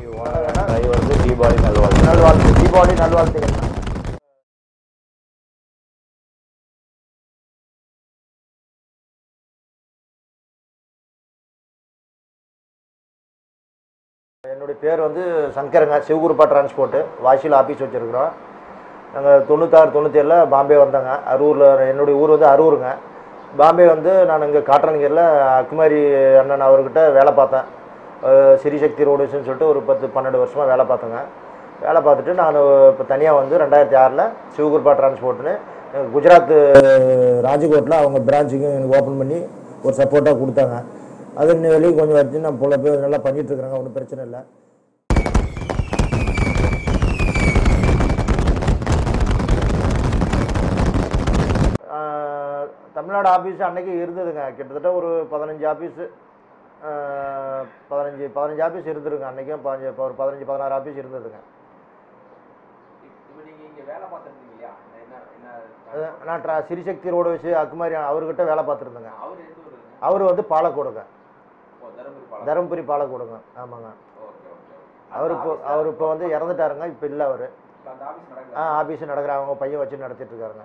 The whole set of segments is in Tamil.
டிரைவருக்கு தீபாவளி நல்வாழ்வு நல்வாழ்த்து தீபாவளி நல்வாழ்த்துக்கள் என்னுடைய பேர் வந்து சங்கருங்க சிவகுருப்பா டிரான்ஸ்போர்ட்டு வாசியில் ஆஃபீஸ் வச்சுருக்குறோம் நாங்கள் தொண்ணூத்தாறு தொண்ணூத்தேழில் பாம்பே வந்தோங்க அரூரில் என்னுடைய ஊர் வந்து அரூருங்க பாம்பே வந்து நான் இங்கே காட்டரணிகரில் அக்குமாரி அண்ணன் அவர்கிட்ட வேலை பார்த்தேன் அஹ் ஸ்ரீசக்தி ரோடுஸ்ன்னு சொல்லிட்டு ஒரு பத்து பன்னெண்டு வருஷமாக வேலை பார்த்தேங்க வேலை பார்த்துட்டு நான் இப்போ தனியாக வந்து ரெண்டாயிரத்தி ஆறில் சிவகுருப்பா டிரான்ஸ்போர்ட்னு எனக்கு குஜராத் ராஜ்கோட்டில் அவங்க பிரான்ச்சுக்கு எனக்கு ஓப்பன் பண்ணி ஒரு சப்போர்ட்டாக கொடுத்தாங்க அது இன்னும் வெளியே கொஞ்சம் வச்சு நான் போல போய் நல்லா பண்ணிட்டு இருக்கிறாங்க ஒன்றும் பிரச்சனை இல்லை ஆஹ் தமிழ்நாடு ஆஃபீஸ் அன்னைக்கு இருந்ததுங்க கிட்டத்தட்ட ஒரு பதினஞ்சு ஆஃபீஸு பதினஞ்சு பதினஞ்சு ஆஃபீஸ் இருந்ததுங்க அன்றைக்கும் பதினஞ்சு இப்போ ஒரு பதினஞ்சு பதினாறு ஆஃபீஸ் இருந்ததுங்க இப்போ நீங்க இங்க வேலை பார்த்துருந்தீங்க இல்லையா என்ன என்ன அது நான் ட்ரா சிறிசக்தி ரோடு வச்சு அக்குமாரி அவர்கிட்ட வேலை பார்த்துருந்தேங்க அவர் எந்த ஊருங்க அவர் வந்து பாலக்கோடுங்க ஓ தருமபுரி பாலம் தருமபுரி பாலக்கோடுங்க ஆமாங்க ஓகே ஓகே அவர் இப்போ அவர் இப்போ வந்து இறந்துட்டாருங்க இப்போ இல்லை அவர் இப்போ அந்த ஆஃபீஸ் ஆ நடக்குது ஆஃபீஸ் நடக்கிற அவங்க பையன் வச்சு நடத்திட்டு இருக்காருங்க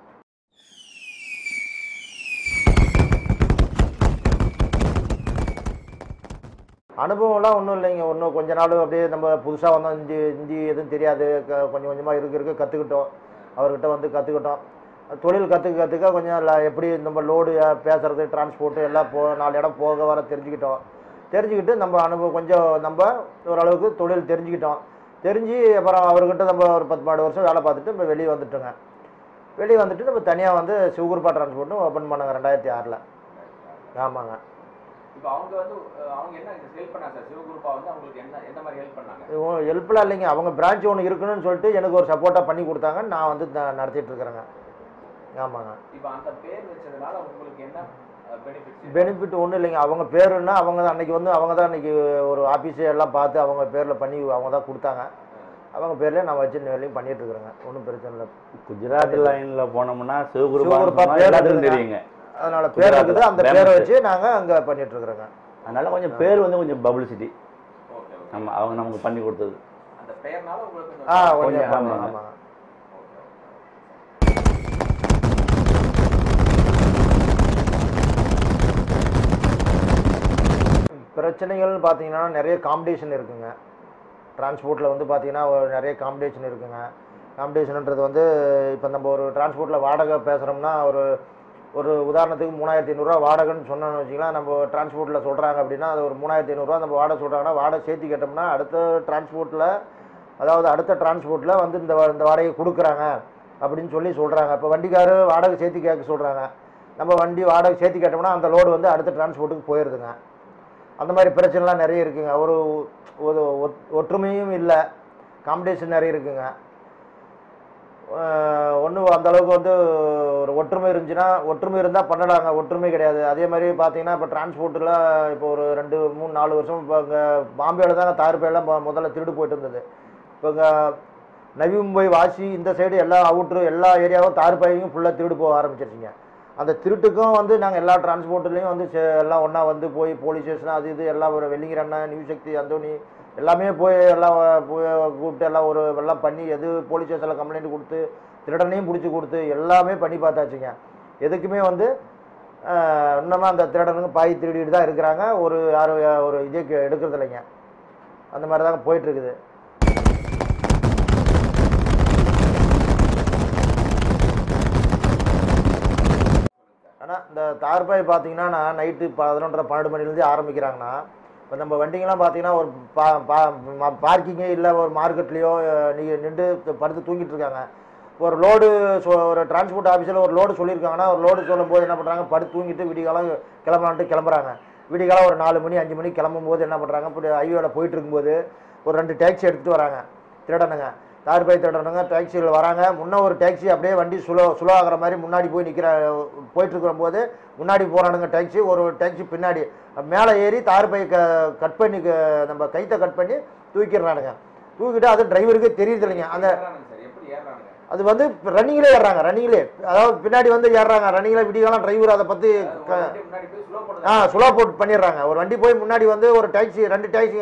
அனுபவம்லாம் ஒன்றும் இல்லைங்க ஒன்றும் கொஞ்ச நாள் அப்படியே நம்ம புதுசாக வந்தோம் இந்தி இந்தி எதுவும் தெரியாது க- கொஞ்சம் கொஞ்சமாக இருக்க இருக்க கற்றுக்கிட்டோம் அவர்கிட்ட வந்து கற்றுக்கிட்டோம் தொழில் கற்றுக்க கற்றுக்க கொஞ்சம் ல- எப்படி நம்ம லோடு பேசுறது டிரான்ஸ்போர்ட்டு எல்லாம் போ நாலு இடம் போக வர தெரிஞ்சுக்கிட்டோம் தெரிஞ்சுக்கிட்டு நம்ம அனுபவம் கொஞ்சம் நம்ம ஓரளவுக்கு தொழில் தெரிஞ்சுக்கிட்டோம் தெரிஞ்சு அப்புறம் அவர்கிட்ட நம்ம ஒரு பத்து பன்னெண்டு வருஷம் வேலை பார்த்துட்டு நம்ம வெளியே வந்துட்டோங்க வெளியே வந்துட்டு நம்ம தனியாக வந்து சிவகுருப்பா டிரான்ஸ்போர்ட்னு ஓப்பன் பண்ணாங்க ரெண்டாயிரத்தி ஆறில் ஆமாங்க இப்போ அவங்க வந்து அஹ், அவங்க என்ன ஹெல்ப் பண்ணாங்க சார் சிவகுருப்பா வந்து அவங்களுக்கு என்ன என்ன மாதிரி ஹெல்ப் பண்ணாங்க ஹெல்ப்லாம் இல்லைங்க அவங்க பிரான்ச் ஒன்று இருக்குன்னு சொல்லிட்டு எனக்கு ஒரு சப்போர்ட்டாக பண்ணி கொடுத்தாங்க நான் வந்து ந- நடத்திட்டு இருக்கிறேங்க ஆமாங்க இப்போ அந்த பேர் வச்சதுனால உங்களுக்கு என்ன பெனிஃபிட்ஸ் பெனிஃபிட் ஒன்றும் இல்லைங்க அவங்க பேருன்னா அவங்க தான் அன்றைக்கி வந்து அவங்க தான் அன்றைக்கி ஒரு ஆஃபீஸே எல்லாம் பார்த்து அவங்க பேரில் பண்ணி அவங்க தான் கொடுத்தாங்க அவங்க பேர்லேயே நான் வச்சு இன்ன வரையும் பண்ணிட்டு இருக்கிறேங்க ஒன்றும் பிரச்சனை இல்லை குஜராத் லைன்ல போனோம்னா சிவகுருப்பா சிவகுருப்பா பேர் எல்லாத்துக்கும் இருக்குதுங்க. தெரியுங்க அதனால பேர் குஜராத் இருக்குது அந்த famous. பேரை வச்சு நாங்கள் அங்கே பண்ணிட்டு இருக்கிறோங்க அதனால கொஞ்சம் பேர் வந்து கொஞ்சம் பப்ளிசிட்டி ஓகே ஓகே நம்ம அவங்க நமக்கு பண்ணி கொடுத்தது அந்த பெயர்னால உங்களுக்கு ஆ கொஞ்சம் கொஞ்சம் கொஞ்சம் ஆமாம் ஆமாங்க. ஆமாங்க ஓகே ஓகே பிரச்சனைகள்னு பார்த்தீங்கன்னா நிறைய காம்படிஷன் இருக்குங்க டிரான்ஸ்போர்ட்டில் வந்து பார்த்தீங்கன்னா ஒரு நிறைய காம்படிஷன் இருக்குங்க காம்படிஷன்ன்றது வந்து இப்போ நம்ம ஒரு டிரான்ஸ்போர்ட்டில் வாடகை பேசுகிறோம்னா ஒரு ஒரு உதாரணத்துக்கு மூணாயிரத்தி ஐநூறுரூவா வாடகைன்னு சொன்னோம்னு வச்சுக்கலாம் நம்ம டிரான்ஸ்போர்ட்டில் சொல்கிறாங்க அப்படின்னா அது ஒரு மூணாயிரத்தி ஐநூறுரூவா நம்ம வாடகை சொல்கிறாங்கன்னா வாடகை சேர்த்து கேட்டோம்னா அடுத்த டிரான்ஸ்போர்ட்டில் அதாவது அடுத்த டிரான்ஸ்போர்ட்டில் வந்து இந்த வா- இந்த வாடகை கொடுக்குறாங்க அப்படின்னு சொல்லி சொல்கிறாங்க இப்போ வண்டிக்காரு வாடகை சேர்த்து கேட்க சொல்கிறாங்க நம்ம வண்டி வாடகை சேர்த்து கேட்டோம்னா அந்த லோடு வந்து அடுத்த டிரான்ஸ்போர்ட்டுக்கு போயிடுதுங்க அந்த மாதிரி பிரச்சனைலாம் நிறைய இருக்குங்க ஒரு ஒரு ஒத்- ஒற்றுமையும் இல்லை காம்படிஷன் நிறைய இருக்குங்க ஒன்றும் அந்த அளவுக்கு வந்து ஒரு ஒற்றுமை இருந்துச்சுன்னா ஒற்றுமை இருந்தால் பண்ணலாங்க ஒற்றுமை கிடையாது அதே மாதிரி பார்த்தீங்கன்னா இப்போ டிரான்ஸ்போர்ட்டில் இப்போ ஒரு ரெண்டு மூணு நாலு வருஷம் இப்போ இங்கே பாம்பேயில் தாங்க தார்பேலாம் மொ- முதல்ல திருடு போயிட்டு இருந்தது இப்போ இங்கே நவி மும்பை வாசி இந்த சைடு எல்லா அவுட்ரு எல்லா ஏரியாவும் தார்பாயும் ஃபுல்லாக திருடு போக ஆரம்பிச்சிருச்சுங்க அந்த திருட்டுக்கும் வந்து நாங்கள் எல்லா டிரான்ஸ்போர்ட்லேயும் வந்து சே- எல்லாம் ஒன்றா வந்து போய் போலீஸ் ஸ்டேஷன் அது இது எல்லாம் ஒரு வெள்ளிங்கிற அண்ணன் நியூ சக்தி அந்தோனி எல்லாமே போய் எல்லாம் போய் கூப்பிட்டு எல்லாம் ஒரு எல்லாம் பண்ணி எது போலீஸ் ஸ்டேஷனில் கம்ப்ளைண்ட் கொடுத்து திருடனையும் பிடிச்சி கொடுத்து எல்லாமே பண்ணி பார்த்தாச்சுங்க எதுக்குமே வந்து ஆஹ், இன்னமும் அந்த திருடனுங்க பாய் திருடிட்டு தான் இருக்கிறாங்க ஒரு யாரும் ஒரு இதே கே- எடுக்கிறது இல்லைங்க அந்த மாதிரி தாங்க போயிட்டுருக்குது ஆனால் இந்த தார்பாய் பார்த்தீங்கன்னா நான் நைட்டு பதினொன்றரை பன்னெண்டு மணிலேருந்து ஆரம்பிக்கிறாங்கன்னா இப்போ நம்ம வண்டிங்கெல்லாம் பார்த்தீங்கன்னா ஒரு பா பா பார்க்கிங்கே இல்லை ஒரு மார்க்கெட்லேயோ நீங்கள் நின்று படுத்து தூங்கிட்டு இருக்காங்க ஒரு லோடு ஒரு டிரான்ஸ்போர்ட் ஆஃபீஸில் ஒரு லோடு சொல்லியிருக்காங்கன்னா ஒரு லோடு சொல்லும்போது என்ன பண்ணுறாங்க படுத்து தூங்கிட்டு விடிகாலம் கிளம்பலான்ட்டு கிளம்புறாங்க விடிகாலம் ஒரு நாலு மணி அஞ்சு மணிக்கு கிளம்பும்போது என்ன பண்ணுறாங்க இப்படி ஹைவேல போயிட்டு இருக்கும்போது ஒரு ரெண்டு டாக்ஸி எடுத்துகிட்டு வராங்க திருடனுங்க தார்பாய் திருடனுங்க டாக்ஸியில் வராங்க முன்ன ஒரு டாக்ஸி அப்படியே வண்டி சுலோ சுலோ ஆகிற மாதிரி முன்னாடி போய் நிற்கிற போயிட்டு இருக்கிற போது முன்னாடி போகிறானுங்க டாக்ஸி ஒரு டாக்ஸி பின்னாடி மேலே ஏறி தார்பாய் க கட் பண்ணி க- நம்ம கைத்தை கட் பண்ணி தூக்கிடுறானுங்க தூக்கிட்டு அது டிரைவருக்கு தெரியுது இல்லைங்க அந்த ஏறுறானுங்க சார் எப்படி ஏறுறானுங்க அது வந்து ரன்னிங்லேயே ஏறுறாங்க ரன்னிங்லேயே அதாவது பின்னாடி வந்து ஏறுறாங்க ரன்னிங்கில் விடியெல்லாம் டிரைவர் அதை பற்றி ஒரு வண்டி முன்னாடி போய் ஸ்லோ ஆ பண்ணுறது சுலோ போட் பண்ணிடுறாங்க ஒரு வண்டி போய் முன்னாடி வந்து ஒரு டாக்ஸி ரெண்டு டாக்ஸிங்க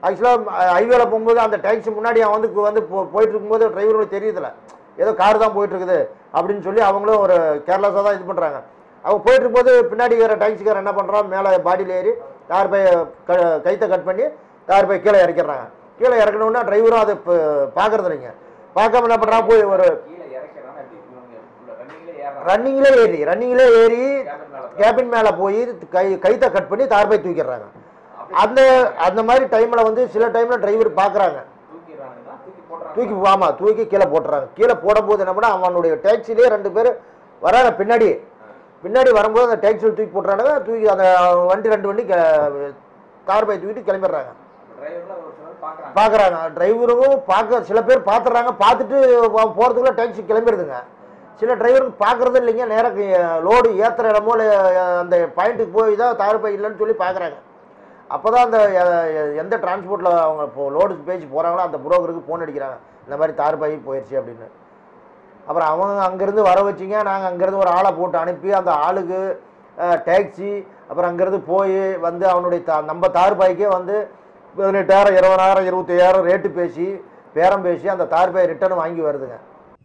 ஆக்சுவலாக ஹைவேல போகும்போது அந்த டாக்ஸி முன்னாடி அவன் வந்து கு- வந்து போ- போயிட்டு இருக்கும்போது டிரைவருக்கு தெரியுதுல ஏதோ கார் தான் போயிட்டு இருக்குது அப்படின்னு சொல்லி அவங்களும் ஒரு கேர்லெஸ்ஸாக தான் இது பண்ணுறாங்க அவங்க போயிட்டு இருக்கும்போது பின்னாடி வர டாக்ஸிக்காரர் என்ன பண்ணுறான் மேலே பாடியில் ஏறி தார் பை க கைத்தை கட் பண்ணி தார் பை கீழே இறக்கிடுறாங்க கீழே இறக்கணுன்னா டிரைவரும் அதை பார்க்கறது இல்லைங்க பார்க்காம என்ன பண்ணுறான் போய் ஒரு கீழே இறக்கிறானா எப்படி இவங்க ரன்னிங்ல ஏறாங்க ரன்னிங்லே ஏறி ரன்னிங்லே ஏறி கேபின் மேல கேபின் மேலே போய் கை கைத்தை கட் பண்ணி தார் பை தூக்கிடுறாங்க அப்படி அந்த அந்த மாதிரி டைமில் வந்து சில டைமில் டிரைவர் பார்க்குறாங்க தூக்கிடுறாங்கன்னா தூக்கி போடுறாங்க தூக்கி ஆமா தூக்கி கீழே போட்டுறாங்க கீழே போடும்போது என்ன பண்ணா அவனுடைய டாக்ஸிலே ரெண்டு பேர் வராங்க பின்னாடி பின்னாடி வரும்போது அந்த டாக்ஸியில் தூக்கி போட்டுறானுங்க தூக்கி அந்த வண்டி ரெண்டு வண்டி கே- தார் பை தூக்கிட்டு கிளம்பிடுறாங்க டிரைவர்ல ஒரு சிலர் பாக்குறாங்க பார்க்குறாங்க டிரைவரும் பார்க்க சில பேர் பார்த்துறாங்க பார்த்துட்டு போ- போறதுக்குள்ள டாக்ஸி கிளம்பிடுதுங்க சில டிரைவருக்கு பார்க்கறது இல்லைங்க நேராக லோடு ஏற்றுற இடமோ இல்லை அந்த பாயிண்ட்டுக்கு போய் தான் தார் பை இல்லைன்னு சொல்லி பார்க்குறாங்க அப்போ தான் அந்த எ- எ- எந்த டிரான்ஸ்போர்ட்டில் அவங்க இப்போ லோடு பேசி போகிறாங்களோ அந்த புரோக்கருக்கு ஃபோன் அடிக்கிறாங்க இந்த மாதிரி தார் பை போயிடுச்சு அப்படின்னு அப்புறம் அவங்க அங்கேருந்து வர வச்சிங்க நாங்கள் அங்கேருந்து ஒரு ஆளை போட்டு அனுப்பி அந்த ஆளுக்கு டேக்ஸி அப்புறம் அங்கேருந்து போய் வந்து அவனுடைய தா நம்ம தார் பாய்க்கே வந்து பதினெட்டாயிரம் இருபதாயிரம் இருபத்தையாயிரம் ரேட்டு பேசி பேரம் பேசி அந்த தார் பாய் ரிட்டர்ன் வாங்கி வருதுங்க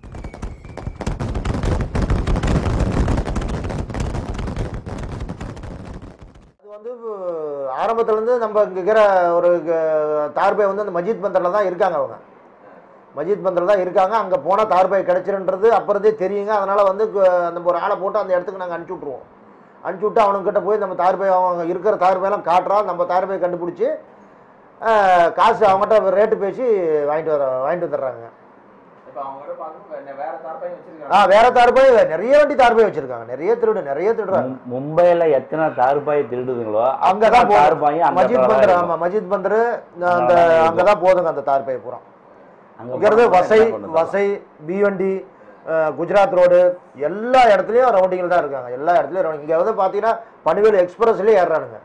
அது வந்து ஆரம்பத்துலேருந்து நம்ம இங்கே இருக்கிற ஒரு க- தார் பாய் வந்து அந்த மஜித் பந்தரில் தான் இருக்காங்க அவங்க மஜித் பந்தில் தான் இருக்காங்க அங்கே போனால் தார்பாய் கிடச்சிருன்றது அப்புறதே தெரியுங்க அதனால் வந்து கு- நம்ம ஒரு ஆளை போட்டு அந்த இடத்துக்கு நாங்கள் அனுப்பிச்சி விட்ருவோம் அனுப்பிச்சி விட்டு அவனுங்கிட்ட போய் நம்ம தார்பாய் அவங்க இருக்கிற தார்பாயெல்லாம் காட்டுறான் நம்ம தார்பாய் கண்டுபிடிச்சி ஆஹ், காசு அவங்ககிட்ட ரேட்டு பேசி வாங்கிட்டு வர வாங்கிட்டு வந்துடுறாங்க இப்ப அவங்க கிட்ட பார்க்கணும் வேற தார்பாயும் ஆ வச்சிருக்காங்க வேற தார்பாய் நிறைய வண்டி தார்பாய் வச்சுருக்காங்க நிறைய திருடு நிறைய திருடுறாங்க மும்- மும்பைல எத்தனை தார்பாய் திருடுதுங்களோ அங்கே தான் போதும் தார்பாயும் அங்க மஜித் தான் பந்தர் இருக்கும். ஆமாம் மஜித் பந்தர் அந்த அங்கதான் இருக்கும். அங்கே தான் போதுங்க அந்த தார்பாய் பூரா அங்க இங்கிறது போனா வசை என்ன கொண்டு வரலாம்? வசை பீவண்டி அஹ், குஜராத் ரோடு எல்லா இடத்துலையும் ரவுண்டிங்கில் தான் இருக்காங்க எல்லா இடத்துலையும் ரவுண்டிங் இங்கே வந்து பார்த்தீங்கன்னா பணிவேல் எக்ஸ்பிரஸ்லேயே ஏறுறானுங்க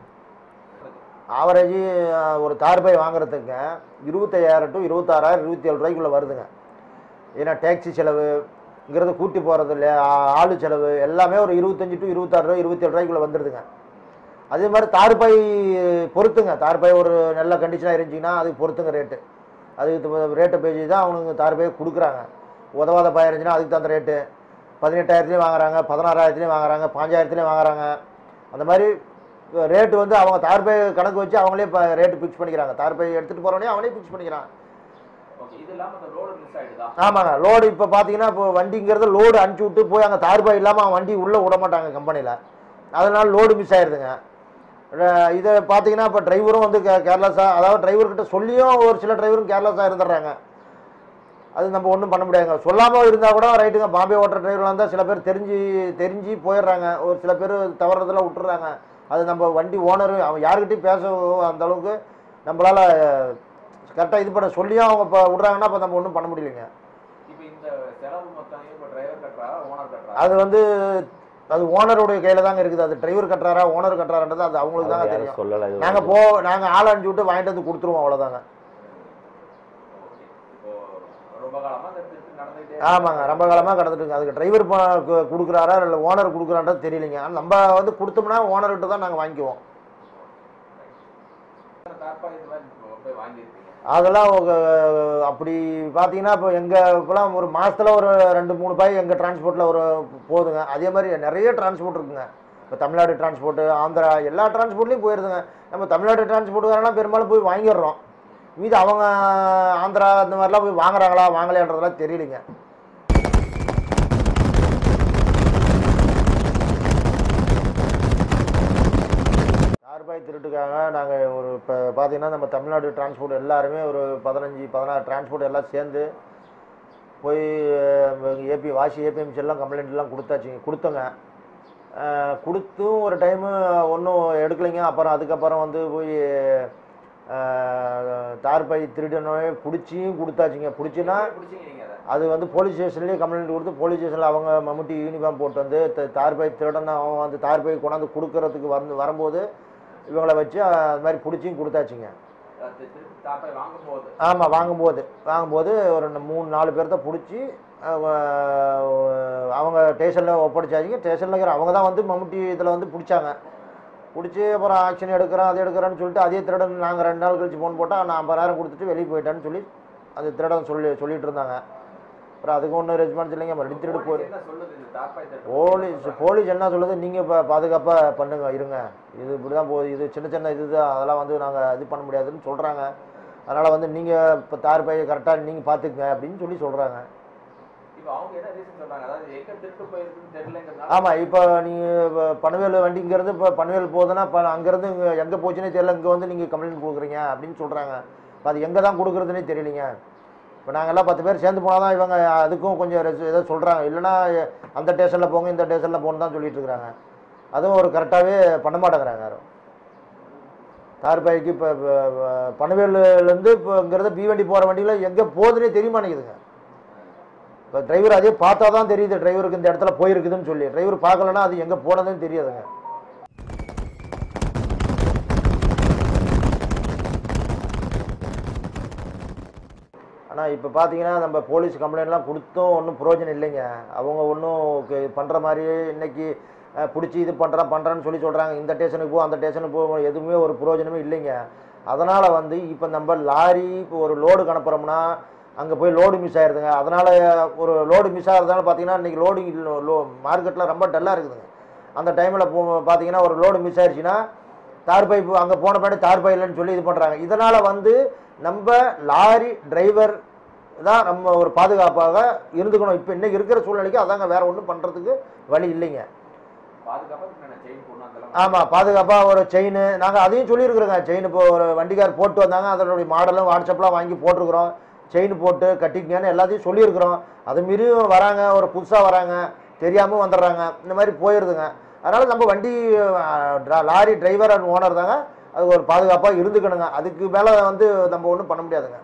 ஆவரேஜ் ஒரு தார் பை வாங்குறதுக்கு இருபத்தையாயிரம் டு இருபத்தாறாயிரம் இருபத்தி ஏழு ரூபாய்க்குள்ளே வருதுங்க ஏன்னா டேக்ஸி செலவு இங்கிறது கூட்டி போகிறது இல்லை ஆளு செலவு எல்லாமே ஒரு இருபத்தஞ்சி டு இருபத்தாறு ரூபாய் இருபத்தேழு ரூபாய்க்குள்ளே வந்துடுதுங்க அதே மாதிரி தார்பாய் பொறுத்துங்க தார்பாய் ஒரு நல்ல கண்டிஷனாக இருந்துச்சிங்கன்னா அதுக்கு பொறுத்துங்க ரேட்டு அதுக்கு ரேட்டை பேசி தான் அவனுங்க தார்பாய் கொடுக்குறாங்க உதவாத பாய் இருந்துச்சுன்னா அதுக்கு தகுந்த ரேட்டு பதினெட்டாயிரத்துலேயும் வாங்குறாங்க பதினாறாயிரத்துலேயும் வாங்குறாங்க பாஞ்சாயிரத்துலேயும் வாங்குறாங்க அந்த மாதிரி ரேட்டு வந்து அவங்க தார்பாய் கணக்கு வச்சு அவங்களே இப்போ ரேட்டு ஃபிக்ஸ் பண்ணிக்கிறாங்க தார்பாய் எடுத்துகிட்டு போகிறவனே அவனே ஃபிக்ஸ் பண்ணிக்கிறான் ஓகே இது இல்லாம அந்த ரோடு மிஸ் ஆயிடுதா ஆமாங்க லோடு இப்போ பார்த்தீங்கன்னா இப்போ வண்டிங்கிறது லோடு அனுப்பிச்சி விட்டு போய் அங்கே தார்பாய் இல்லாமல் அவன் வண்டி உள்ளே விட மாட்டாங்க கம்பெனியில் அதனால லோடு மிஸ் ஆயிருதுங்க ர- இதை பார்த்தீங்கன்னா இப்போ டிரைவரும் வந்து கே கேர்லெஸ்ஸாக அதாவது டிரைவர்கிட்ட சொல்லியும் ஒரு சில டிரைவரும் கேர்லெஸ்ஸாக இருந்துடுறாங்க அது நம்ம ஒன்றும் பண்ண முடியாதுங்க சொல்லாமல் இருந்தால் கூட ரைட்டுங்க பாம்பே ஓட்டுற டிரைவர்லாம் இருந்தால் சில பேர் தெரிஞ்சு தெரிஞ்சு போயிடுறாங்க ஒரு சில பேர் தவறுதெல்லாம் விட்டுறாங்க அது நம்ம வண்டி ஓனர் அவன் யாருக்கிட்டையும் பேச அந்த அளவுக்கு நம்மளால் கரெக்டாக இது பண்ண சொல்லியும் அவங்க இப்போ விட்றாங்கன்னா அப்போ நம்ம ஒன்றும் பண்ண முடியலைங்க இப்போ இந்த செலவு மொத்தம் இப்போ டிரைவர் கட்டுறாரா ஓனர் கட்டுறாரா அது வந்து அது ஓனருடைய கையில் தாங்க இருக்குது அது டிரைவர் கட்டுறாரா ஓனர் கட்டுறாருன்றது அது அவங்களுக்கு தாங்க அது யாரும் தெரியும் சொல்லல இது நாங்கள் போ நாங்கள் ஆள் அனுப்பிச்சு விட்டு வாங்கிட்டு வந்து கொடுத்துருவோம் அவ்வளோதாங்க ஓகே இப்போ ரொம்ப காலமா இந்த திருட்டு நடந்துகிட்டே ஆமாங்க ரொம்ப காலமாக கடந்துட்டுங்க அதுக்கு டிரைவர் கொடுக்குறாரா இல்லை ஓனர் கொடுக்குறான்றது தெரியலைங்க ஆனால் நம்ம வந்து கொடுத்தோம்னா ஓனர்கிட்ட தான் நாங்கள் வாங்கிக்குவோம் தார்பா இந்த மாதிரி இப்போ போய் வாங்கியிருக்கீங்க அதெல்லாம் ஒரு- அப்படி பார்த்தீங்கன்னா இப்போ எங்கள் இப்போலாம் ஒரு மாதத்தில் ஒரு ரெண்டு மூணு பாய் எங்கள் டிரான்ஸ்போர்ட்டில் ஒரு போகுதுங்க அதே மாதிரி நிறைய டிரான்ஸ்போர்ட் இருக்குங்க இப்போ தமிழ்நாடு டிரான்ஸ்போர்ட்டு ஆந்திரா எல்லா டிரான்ஸ்போர்ட்லேயும் போயிருதுங்க நம்ம தமிழ்நாடு டிரான்ஸ்போர்ட்டுக்காரெல்லாம் பெரும்பாலும் போய் வாங்கிடுறோம் மீது அவங்க ஆந்திரா அந்த மாதிரிலாம் போய் வாங்குறாங்களா வாங்கலையான்றதெல்லாம் தெரியலைங்க கார்பாய் திருட்டுக்காக நாங்கள் ஒரு இப்போ பார்த்தீங்கன்னா நம்ம தமிழ்நாடு டிரான்ஸ்போர்ட் எல்லாருமே ஒரு பதினஞ்சு பதினாறு டிரான்ஸ்போர்ட் எல்லாம் சேர்ந்து போய் ஏபி வாசி ஏபிஎம்சி எல்லாம் கம்ப்ளைண்ட் எல்லாம் கொடுத்தாச்சுங்க கொடுத்தோங்க அஹ், கொடுத்தும் ஒரு டைமு ஒன்றும் எடுக்கலைங்க அப்புறம் அதுக்கப்புறம் வந்து போய் தார்பை திருடனே பிடிச்சியும் கொடுத்தாச்சுங்க பிடிச்சின்னா பிடிச்சிங்க நீங்க அதை அது வந்து போலீஸ் ஸ்டேஷன்லேயே கம்ப்ளைண்ட் கொடுத்து போலீஸ் ஸ்டேஷனில் அவங்க மம்முட்டி யூனிஃபார்ம் போட்டு வந்து த- தார்பை திருடனை அவன் வந்து தார்பை கொண்டாந்து கொடுக்கறதுக்கு வந்து வரும்போது இவங்களை வச்சு அஹ், அது மாதிரி பிடிச்சியும் கொடுத்தாச்சுங்க அது திருட்டு தார்பாய் வாங்கும்போது ஆமாம் வாங்கும்போது வாங்கும்போது ஒரு ரெண்டு மூணு நாலு பேர்த்த பிடிச்சி அவங்க ஸ்டேஷனில் ஒப்படைச்சாச்சுங்க ஸ்டேஷனில் இருக்கிற அவங்க தான் வந்து மம்முட்டி இதில் வந்து பிடிச்சாங்க பிடிச்சி அப்புறம் ஆக்ஷன் எடுக்கிறோம் அது எடுக்கிறோன்னு சொல்லிட்டு அதே திருடன் நாங்கள் ரெண்டு நாள் கழிச்சு ஃபோன் போட்டால் நான் ஐம்பதாயிரம் கொடுத்துட்டு வெளியே போயிட்டேன்னு சொல்லி அந்த திருடன் சொல்லி சொல்லிட்டு இருந்தாங்க அப்புறம் அதுக்கு ஒன்றும் ரெஸ்பான்ஸ் இல்லைங்க மறுபடியும் திருடு போய் என்ன சொல்லுது இந்த தார்பாய் திருட்டு போலீஸ் போலீஸ் என்ன சொல்லுது நீங்கள் இப்போ பாதுகாப்பாக பண்ணுங்க இருங்க இது இப்படி தான் போகுது இது சின்ன சின்ன இது தான் அதெல்லாம் வந்து நாங்கள் இது பண்ண முடியாதுன்னு சொல்கிறாங்க அதனால் வந்து நீங்கள் இப்போ தார் பையை கரெக்டாக நீங்கள் பார்த்துக்குங்க அப்படின்னு சொல்லி சொல்கிறாங்க இப்போ அவங்க என்ன ரீசன் சொல்றாங்க அதாவது எங்க திருட்டு போயிருக்குன்னு தெரியலங்கிறதுனால ஆமாம் இப்போ நீங்கள் பனவேல் வண்டி இங்கேருந்து இப்போ பனவேல் போகுதுன்னா இப்போ அங்கேருந்து இங்கே எங்கே போச்சுன்னே தெரியல இங்கே வந்து நீங்கள் கம்ப்ளைண்ட் கொடுக்குறீங்க அப்படின்னு சொல்கிறாங்க இப்போ அது எங்கே தான் கொடுக்குறதுனே தெரியலைங்க இப்போ நாங்கள்லாம் பத்து பேர் சேர்ந்து போனால் தான் இவங்க அதுக்கும் கொஞ்சம் ரெஸ் ஏதோ சொல்கிறாங்க இல்லைன்னா அந்த ஸ்டேஷனில் போங்க இந்த ஸ்டேஷனில் போகணும் தான் சொல்லிட்டு இருக்கிறாங்க அதுவும் ஒரு கரெக்டாகவே பண்ண மாட்டேங்கிறாங்க யாரும் தார்பாய்க்கு இப்போ பனவேலுலேருந்து இப்போ இங்கேருந்து பி வண்டி போகிற வண்டியில் எங்கே போகுதுன்னே தெரிய மாட்டேங்குதுங்க இப்போ டிரைவர் அதே பார்த்தா தான் தெரியுது டிரைவருக்கு இந்த இடத்துல போயிருக்குதுன்னு சொல்லி டிரைவர் பார்க்கலன்னா அது எங்கே போனதுன்னு தெரியாதுங்க ஆனால் இப்போ பார்த்தீங்கன்னா நம்ம போலீஸ் கம்ப்ளைண்ட்லாம் கொடுத்தும் ஒன்றும் பிரயோஜனம் இல்லைங்க அவங்க ஒன்றும் பண்ணுற மாதிரியே இன்னைக்கு அஹ், பிடிச்சி இது பண்ணுறான் பண்ணுறான்னு சொல்லி சொல்கிறாங்க இந்த ஸ்டேஷனுக்கு போ அந்த ஸ்டேஷனுக்கு போ எதுவுமே ஒரு பிரயோஜனமே இல்லைங்க அதனால் வந்து இப்போ நம்ம லாரி இப்போ ஒரு லோடு அனுப்புகிறோம்னா அங்கே போய் லோடு மிஸ் ஆயிருதுங்க அதனால் ஒரு லோடு மிஸ் ஆகிறதுனால பார்த்தீங்கன்னா இன்றைக்கி லோடிங் லோ மார்க்கெட்டில் ரொம்ப டல்லாக இருக்குதுங்க அந்த டைமில் போ பார்த்தீங்கன்னா ஒரு லோடு மிஸ் ஆயிடுச்சுன்னா தார் பைப் அங்கே போன பின்னாடி தார் பை இல்லைன்னு சொல்லி இது பண்ணுறாங்க இதனால் வந்து நம்ம லாரி டிரைவர் தான் நம்ம ஒரு பாதுகாப்பாக இருந்துக்கணும் இப்போ இன்னைக்கு இருக்கிற சூழ்நிலைக்கு அதாங்க வேற ஒன்றும் பண்ணுறதுக்கு வழி இல்லைங்க பாதுகாப்பா நான் செயின் போடணும் அதெல்லாம் ஆமாம் பாதுகாப்பாக ஒரு செயின் நாங்கள் அதையும் சொல்லியிருக்கிறோங்க செயின் இப்போ ஒரு வண்டிக்கார் போட்டு வந்தாங்க அதனுடைய மாடலும் வாட்ஸ்அப்லாம் வாங்கி போட்டிருக்கிறோம் செயின் போட்டு கட்டிக்கங்கன்னு எல்லாத்தையும் சொல்லியிருக்கிறோம் அது மீறியும் வராங்க ஒரு புதுசாக வராங்க தெரியாமல் வந்துடுறாங்க இந்த மாதிரி போயிடுதுங்க அதனால் நம்ம வண்டி ah, dra- lorry driver and owner தாங்க அது ஒரு பாதுகாப்பாக இருந்துக்கணுங்க அதுக்கு மேலே வந்து நம்ம ஒன்றும் பண்ண முடியாதுங்க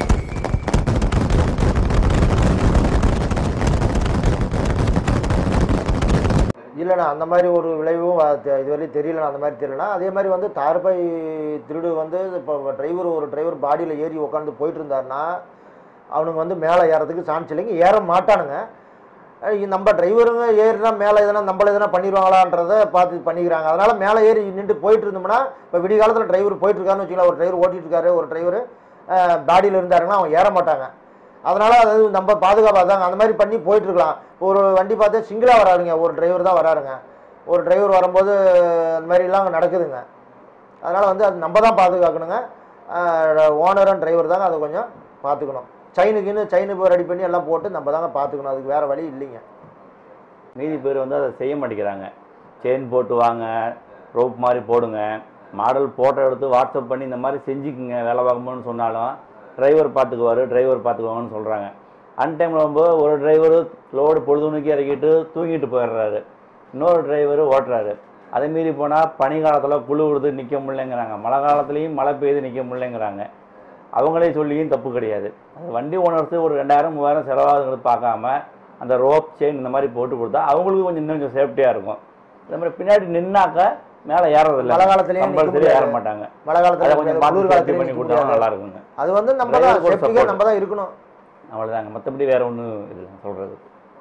இல்லைண்ணா அந்த மாதிரி ஒரு விளைவும் வ- தெ- இதுவரையும் தெரியலண்ணா அந்த மாதிரி தெரியலண்ணா அதே மாதிரி வந்து தார்பை திருடு வந்து இப்போ டிரைவர் ஒரு டிரைவர் பாடியில் ஏறி உட்காந்து போயிட்டு இருந்தாருன்னா அவனுங்க வந்து மேலே ஏறதுக்கு சான்ஸ் இல்லைங்க ஏற மாட்டானுங்க அஹ் இ- நம்ம டிரைவருங்க ஏறினா மேலே எதனா நம்மள எதனா பண்ணிடுவாங்களான்றதை பார்த்து பண்ணிக்கிறாங்க அதனால் மேலே ஏறி நின்று போயிட்டு இருந்தோம்னா இப்போ விடிய காலத்தில் டிரைவர் போயிட்டு இருக்காருன்னு வச்சுக்கலாம் ஒரு டிரைவர் ஓட்டிட்டு இருக்காரு ஒரு டிரைவர் பாடியில் இருந்தாருங்கன்னா அவங்க ஏற மாட்டாங்க அதனால அது நம்ம பாதுகாப்பாக தாங்க அந்த மாதிரி பண்ணி போயிட்டு இருக்கலாம் இப்போ ஒரு வண்டி பார்த்தா சிங்கிளாக வராருங்க ஒரு டிரைவர் தான் வராருங்க ஒரு டிரைவர் வரும்போது அந்த மாதிரிலாம் நடக்குதுங்க அதனால் வந்து அது நம்ம தான் பாதுகாக்கணுங்க ஓனரும் டிரைவர் தாங்க அதை கொஞ்சம் பார்த்துக்கணும் செயினுக்குன்னு செயின் இப்போ ரெடி பண்ணி எல்லாம் போட்டு நம்ம தாங்க பார்த்துக்கணும் அதுக்கு வேறு வழி இல்லைங்க மீதி பேர் வந்து அதை செய்ய மாட்டேங்கிறாங்க செயின் போட்டு வாங்க ரோப் மாதிரி போடுங்க மாடல் ஃபோட்டோ எடுத்து வாட்ஸ்அப் பண்ணி இந்த மாதிரி செஞ்சுக்குங்க வேலை பார்க்கும்போதுன்னு சொன்னாலும் டிரைவர் பார்த்துக்குவாரு டிரைவர் பார்த்துக்குவாங்கன்னு சொல்கிறாங்க அன் டைமில் வரும்போது ஒரு டிரைவர் லோடு பொழுதுனுக்கி இறக்கிட்டு தூங்கிட்டு போயிடுறாரு இன்னொரு டிரைவர் ஓட்டுறாரு அதே மீறி போனால் பனி காலத்தில் குழு விடுது நிற்க முடியலைங்கிறாங்க மழை காலத்துலேயும் மழை பெய்யுது நிற்க முடியலைங்கிறாங்க அவங்களே சொல்லியும் தப்பு கிடையாது அது வண்டி ஓனர்ஸு ஒரு ரெண்டாயிரம் மூவாயிரம் செலவாகுங்கிறது பார்க்காம அந்த ரோப் செயின் இந்த மாதிரி போட்டு கொடுத்தா அவங்களுக்கு கொஞ்சம் இன்னும் கொஞ்சம் சேஃப்டியாக இருக்கும் இந்த மாதிரி பின்னாடி நின்னாக்க மேலே ஏறதில்லை மழை காலத்துலயும் நிக்க கம்பல்சரி முடியாது. ஏற மாட்டாங்க மழை அதை காலத்தில் கொஞ்சம் குளிர் பார்த்து சேஃப்டி காலத்தில் பண்ணி கொடுத்தா நல்லா இருக்குங்க அது வந்து நம்ம தான் Driver கூட சேஃப்டிக்காக support. நம்ம தான் இருக்கணும் அவ்வளோதாங்க மற்றபடி வேற ஒன்றும் இல்லை சொல்கிறது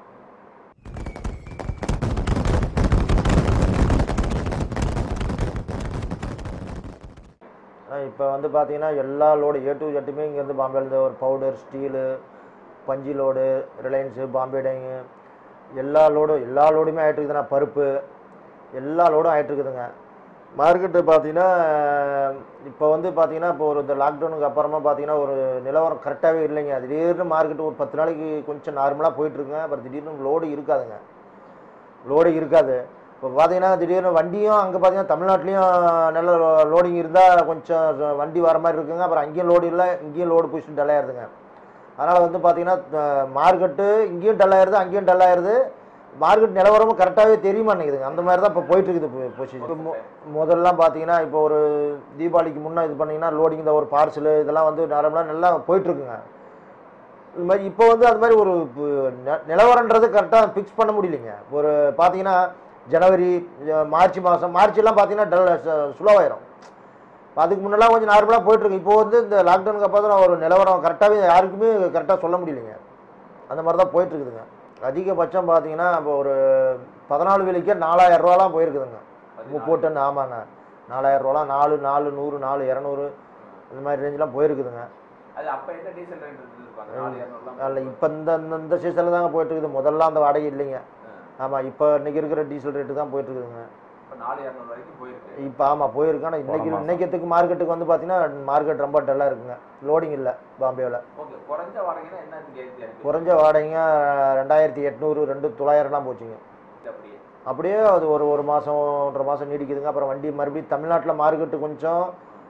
இப்போ வந்து பார்த்தீங்கன்னா எல்லா லோடு ஏ டு ஜெட்டுமே இங்கேருந்து பாம்பேலேருந்து ஒரு பவுடர் ஸ்டீலு பஞ்சு லோடு ரிலையன்ஸு பாம்பே டைங்கு எல்லா லோடும் எல்லா லோடுமே ஆகிட்டு இருக்குதுண்ணா பருப்பு எல்லா லோடும் ஆகிட்டு இருக்குதுங்க மார்க்கெட்டு பார்த்தீங்கன்னா இப்போ வந்து பார்த்தீங்கன்னா இப்போ ஒரு இந்த லாக்டவுனுக்கு அப்புறமா பார்த்தீங்கன்னா ஒரு நிலவரம் கரெக்டாகவே இல்லைங்க திடீர்னு மார்க்கெட்டு ஒரு பத்து நாளைக்கு கொஞ்சம் நார்மலாக போயிட்டுருக்குங்க அப்புறம் திடீர்னு லோடு இருக்காதுங்க லோடு இருக்காது இப்போ பார்த்தீங்கன்னா திடீர்னு வண்டியும் அங்கே பார்த்தீங்கன்னா தமிழ்நாட்டிலையும் நல்ல லோடிங் இருந்தால் கொஞ்சம் வண்டி வர மாதிரி இருக்குங்க அப்புறம் அங்கேயும் லோடு இல்லை இங்கேயும் லோடு போயிட்டு டல் ஆயிருதுங்க அதனால் வந்து பார்த்தீங்கன்னா மார்க்கெட்டு இங்கேயும் டல் ஆயிருது அங்கேயும் டல் ஆயிருது மார்க்கெட் நிலவரமும் கரெக்டாகவே தெரிய மாட்டேங்குதுங்க அந்த மாதிரி தான் இப்போ போயிட்டு இருக்குது பொசிஷன் முதல்லாம் பார்த்தீங்கன்னா இப்போ ஒரு தீபாவளிக்கு முன்னே இது பண்ணிங்கன்னா லோடிங் இந்த ஒரு பார்சலு இதெல்லாம் வந்து நார்மலாக நல்லா போயிட்டுருக்குங்க இது மாதிரி இப்போ வந்து அது மாதிரி ஒரு பு- நெ- நிலவரன்றது கரெக்டாக ஃபிக்ஸ் பண்ண முடியலைங்க ஒரு பார்த்தீங்கன்னா ஜனவரி அஹ் மார்ச் மாதம் மார்ச்லாம் பார்த்தீங்கன்னா டல் ஸ்லோவாயிரும் அதுக்கு முன்னெல்லாம் கொஞ்சம் நார்மலாக போயிட்டுருக்கு இப்போ வந்து இந்த லாக்டவுனுக்கு அப்புறம் தான் ஒரு நிலவரம் கரெக்டாகவே யாருக்குமே கரெக்டாக சொல்ல முடியலைங்க அந்த மாதிரி தான் போயிட்டுருக்குதுங்க அதிகபட்சம் பார்த்தீங்கன்னா இப்போ ஒரு பதினாலு விலைக்கே நாலாயிரம் ரூபாலாம் போயிருக்குதுங்க முப்பது டன் ஆமாங்க நாலாயிரம் ரூபாலாம் நாலு நாலு நூறு நாலு இரநூறு இந்த மாதிரி ரேஞ்செலாம் போயிருக்குதுங்க அது அப்ப என்ன டீசல் ரேட் இருப்பாங்க நாலு இரநூறுலாம் அதில் இப்போ இந்த இந்த- இந்த சீசனில் தாங்க போயிட்டு இருக்குது முதல்ல அந்த வாடகை இல்லைங்க ஆமாம் இப்போ இன்னைக்கு இருக்கிற டீசல் ரேட்டு தான் போயிட்டு இருக்குதுங்க இப்ப நாலு இரநூறு வரைக்கும் போயிருக்கு இப்போ ஆமாம் போயிருக்கு ஆனால் இன்னைக்கு போன மாசம். இன்னைக்கத்துக்கு மார்க்கெட்டுக்கு வந்து பார்த்தீங்கன்னா மார்க்கெட் ரொம்ப டல்லாக இருக்குங்க லோடிங் இல்லை பாம்பேவில் ஓகே குறைஞ்ச வாடகைன்னா என்ன கேட்குது எனக்கு குறைஞ்ச வாடகைங்க ரெண்டாயிரத்தி எட்நூறு ரெண்டு தொள்ளாயிரம்லாம் போச்சுங்க இது அப்படியே அப்படியே அது ஒரு ஒரு மாதம் ஒன்றரை மாதம் நீடிக்குதுங்க அப்புறம் வண்டி மறுபடியும் தமிழ்நாட்டில் மார்க்கெட்டு கொஞ்சம்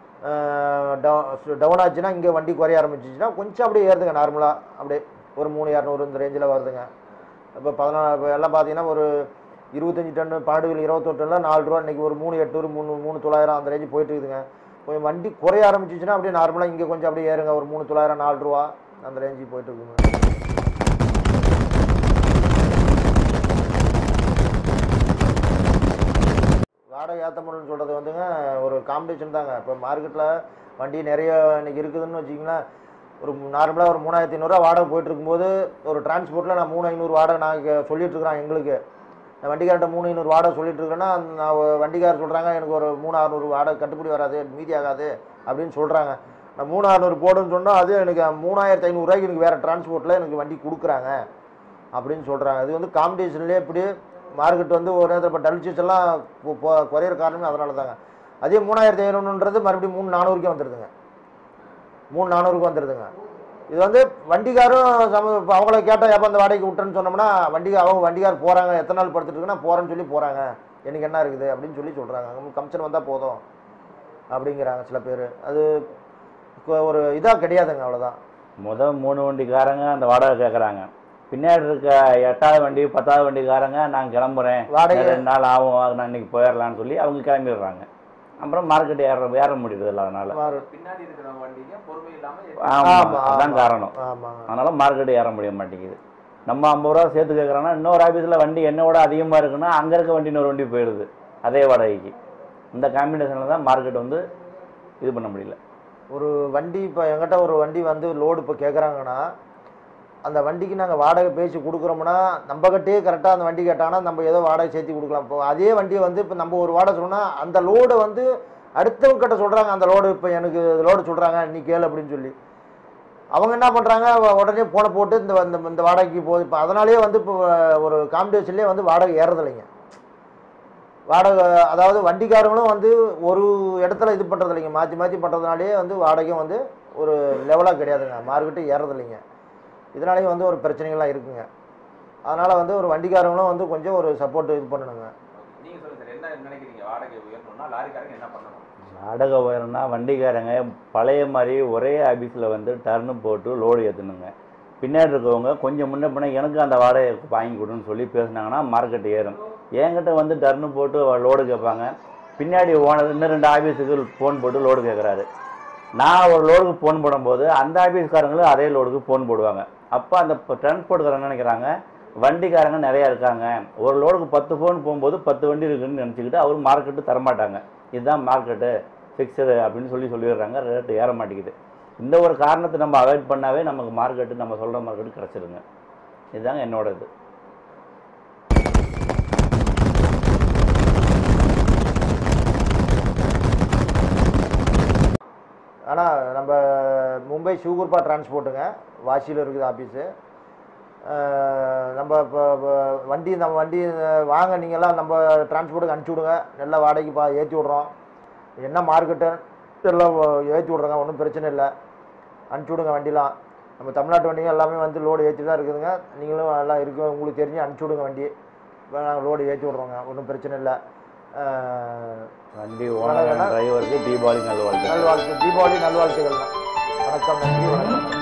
டவுன் ஆச்சுன்னா இங்கே வண்டி குறைய ஆரம்பிச்சிச்சுன்னா கொஞ்சம் அப்படியே ஏறுதுங்க நார்மலாக அப்படியே ஒரு மூணு இரநூறு இந்த ரேஞ்சில் வருதுங்க இப்போ பதினாலு இப்போ எல்லாம் பார்த்தீங்கன்னா ஒரு இருபத்தஞ்சி டன்னு பன்னெண்டு இருபத்தொரு டன்னில் நாலு ரூபா இன்றைக்கி ஒரு மூணு எட்நூறு மூணு மூணு தொள்ளாயிரம் அந்த ரேஞ்சு போயிட்டு இருக்குதுங்க கொஞ்சம் வண்டி குறைய ஆரம்பிச்சிச்சுன்னா அப்படியே நார்மலாக இங்கே கொஞ்சம் அப்படியே ஏறுங்க ஒரு மூணு தொள்ளாயிரம் நாலு ரூபா அந்த ரேஞ்சு போயிட்டு இருக்குங்க வாடகை ஏற்ற முடியும்னு சொல்கிறது வந்துங்க ஒரு காம்படிஷன் தாங்க இப்போ மார்க்கெட்டில் வண்டி நிறைய இன்னைக்கு இருக்குதுன்னு வச்சிங்கன்னா ஒரு நார்மலாக ஒரு மூணாயிரத்தி ஐநூறுரூவா வாடகை போயிட்டு இருக்கும்போது ஒரு டிரான்ஸ்போர்ட்டில் நான் மூணு ஐநூறு வாடகை நான் இங்க சொல்லிட்டு இருக்கிறேன் எங்களுக்கு நான் வண்டிக்கார்ட்ட மூணு ஐநூறு வாடகை சொல்லிட்டு இருக்கிறேன்னா நான் ஒரு வண்டிக்காரர் சொல்கிறாங்க எனக்கு ஒரு மூணு அறுநூறு வாடகை கட்டுப்படி வராது மீதி ஆகாது அப்படின்னு சொல்கிறாங்க நான் மூணு அறுநூறு போடுன்னு சொன்னால் அது எனக்கு மூணாயிரத்தி ஐநூறுரூவாய்க்கு எனக்கு வேறு டிரான்ஸ்போர்ட்டில் எனக்கு வண்டி கொடுக்குறாங்க அப்படின்னு சொல்கிறாங்க இது வந்து காம்படிஷன்லேயே இப்படி மார்க்கெட் வந்து ஒரு நேரத்தில் இப்போ டல் சீசன்லாம் கு- பொ- குறையிற காரணமே அதனால தாங்க அதே மூணாயிரத்தி ஐநூறுன்றது மறுபடியும் மூணு நானூறுக்கே வந்துடுதுங்க மூணு நானூறுக்கு வந்துடுதுங்க இது வந்து வண்டிக்காரும் சம இப்போ அவங்கள கேட்டால் எப்போ அந்த வாடகைக்கு விட்டேன்னு சொன்னோம்னா வண்டி அவங்க வண்டிக்கார் போகிறாங்க எத்தனை நாள் படுத்துட்டு இருக்குன்னா போகிறேன்னு சொல்லி போகிறாங்க எனக்கு என்ன இருக்குது அப்படின்னு சொல்லி சொல்கிறாங்க கமிஷன் வந்தால் போதும் அப்படிங்கிறாங்க சில பேர் அது கொ- ஒரு இதாக கிடையாதுங்க அவ்வளோதான் முதல் மூணு வண்டிக்காரங்க அந்த வாடகை கேட்குறாங்க பின்னாடி இருக்க எட்டாவது வண்டி பத்தாவது வண்டிக்காரங்க நான் கிளம்புறேன் வாடகை ரெண்டு நாள் ஆகும் நான் இன்னைக்கு போயிடலான்னு சொல்லி அவங்க கிளம்பிடுறாங்க அப்புறம் மார்க்கெட் ஏற ஏற முடியுது இல்லை அதனால மாறு- பின்னாடி இருக்கிற வண்டிங்க பொறுமை இல்லாம ஆமா ஆமா, அதான் ஆமா. காரணம் ஆமாங்க அதனால மார்க்கெட் ஏற முடிய மாட்டேங்குது நம்ம ஐம்பது ரூபா சேர்த்து கேட்குறோன்னா இன்னொரு ஆஃபீஸில் வண்டி என்னோட அதிகமாக இருக்குன்னா அங்கே இருக்க வண்டி இன்னொரு வண்டி போயிடுது அதே வாடகைக்கு இந்த காம்பினேஷனில் தான் மார்க்கெட் வந்து இது பண்ண முடியல ஒரு வண்டி இப்போ எங்கிட்ட ஒரு வண்டி வந்து லோடு இப்போ கேட்குறாங்கன்னா அந்த வண்டிக்கு நாங்கள் வாடகை பேசி கொடுக்குறோம்னா நம்மகிட்டே கரெக்டாக அந்த வண்டி கேட்டாங்கன்னா நம்ம ஏதோ வாடகை சேர்த்து கொடுக்கலாம் இப்போ அதே வண்டியை வந்து இப்போ நம்ம ஒரு வாடகை சொன்னால் அந்த லோடை வந்து அடுத்தவங்க கிட்ட சொல்கிறாங்க அந்த லோடு இப்போ எனக்கு லோடு சொல்கிறாங்க நீ கேளு அப்படின்னு சொல்லி அவங்க என்ன பண்ணுறாங்க உடனே போனை போட்டு இந்த இந்த இந்த வாடகைக்கு போகுது இப்போ அதனாலேயே வந்து இப்போ ஒரு காம்படிஷன்லேயே வந்து வாடகை ஏறதில்லைங்க வாடகை அதாவது வண்டிக்காரங்களும் வந்து ஒரு இடத்துல இது பண்ணுறது இல்லைங்க மாற்றி மாற்றி பண்ணுறதுனாலே வந்து வாடகையும் வந்து ஒரு லெவலாக கிடையாதுங்க மார்க்கெட்டு ஏறதில்லைங்க இதனாலேயும் வந்து ஒரு பிரச்சனைகள்லாம் இருக்குங்க அதனால் வந்து ஒரு வண்டிக்காரங்களும் வந்து கொஞ்சம் ஒரு சப்போர்ட் இது பண்ணணுங்க நீங்க சொல்லுங்க சார் என்ன நினைக்கிறீங்க வாடகை உயரணும்னா லாரிக்காரங்க என்ன பண்ணணும் வாடகை உயரம்னா வண்டிக்காரங்க பழைய மாதிரி ஒரே ஆஃபீஸில் வந்து டர்னு போட்டு லோடு ஏற்றணுங்க பின்னாடி இருக்கவங்க கொஞ்சம் முன்ன பின்ன எனக்கு அந்த வாடகை வாங்கி கொடுன்னு சொல்லி பேசுனாங்கன்னா மார்க்கெட் ஏறும் என்கிட்ட வந்து டர்னு போட்டு லோடு கேட்பாங்க பின்னாடி ஓனர் இன்னும் ரெண்டு ஆஃபீஸுக்கு ஃபோன் போட்டு லோடு கேட்குறாரு நான் ஒரு லோடுக்கு ஃபோன் போடும்போது அந்த ஆஃபீஸ்காரங்களும் அதே லோடுக்கு ஃபோன் போடுவாங்க அப்போ அந்த டிரான்ஸ்போர்ட்காரங்க நினைக்கிறாங்க வண்டிக்காரங்க நிறையா இருக்காங்க ஒரு லோடுக்கு பத்து ஃபோன் போகும்போது பத்து வண்டி இருக்குன்னு நினச்சிக்கிட்டு அவர் மார்க்கெட்டு தரமாட்டாங்க இதுதான் மார்க்கெட்டு ஃபிக்ஸடு அப்படின்னு சொல்லி சொல்லிடுறாங்க ரேட்டு ஏற மாட்டேங்குது இந்த ஒரு காரணத்தை நம்ம அவாய்ட் பண்ணாவே நமக்கு மார்க்கெட்டு நம்ம சொல்கிற மார்க்கெட்டு கிடச்சிருங்க இதுதாங்க என்னோட இது ஆனால் நம்ம மும்பை சிவகுருப்பா டிரான்ஸ்போர்ட்டுங்க வாசியில் இருக்குது ஆஃபீஸு நம்ம இப்போ வண்டி நம்ம வண்டி அஹ், வாங்க நீங்கள்லாம் நம்ம டிரான்ஸ்போர்ட்டுக்கு அனுப்பிச்சி விடுங்க நல்ல வாடகைக்கு பா ஏற்றி விட்றோம் என்ன மார்க்கெட்டு எல்லாம் ஏற்றி விட்றோங்க ஒன்றும் பிரச்சனை இல்லை அனுப்பிச்சி விடுங்க வண்டிலாம் நம்ம தமிழ்நாட்டு வண்டிங்க எல்லாமே வந்து லோடு ஏற்றி தான் இருக்குதுங்க நீங்களும் எல்லாம் இருக்கு உங்களுக்கு தெரிஞ்சு அனுப்பிச்சி விடுங்க வண்டி இப்போ நாங்கள் லோடு ஏற்றி விட்றோங்க ஒன்றும் பிரச்சனை இல்லை அஹ், வண்டி ஓனர் டிரைவருக்கு தீபாவளி நல்வாழ்த்து நல்வாழ்த்து தீபாவளி நல்வாழ்த்துக்கள்ண்ணா வணக்கம் நன்றி வணக்கம்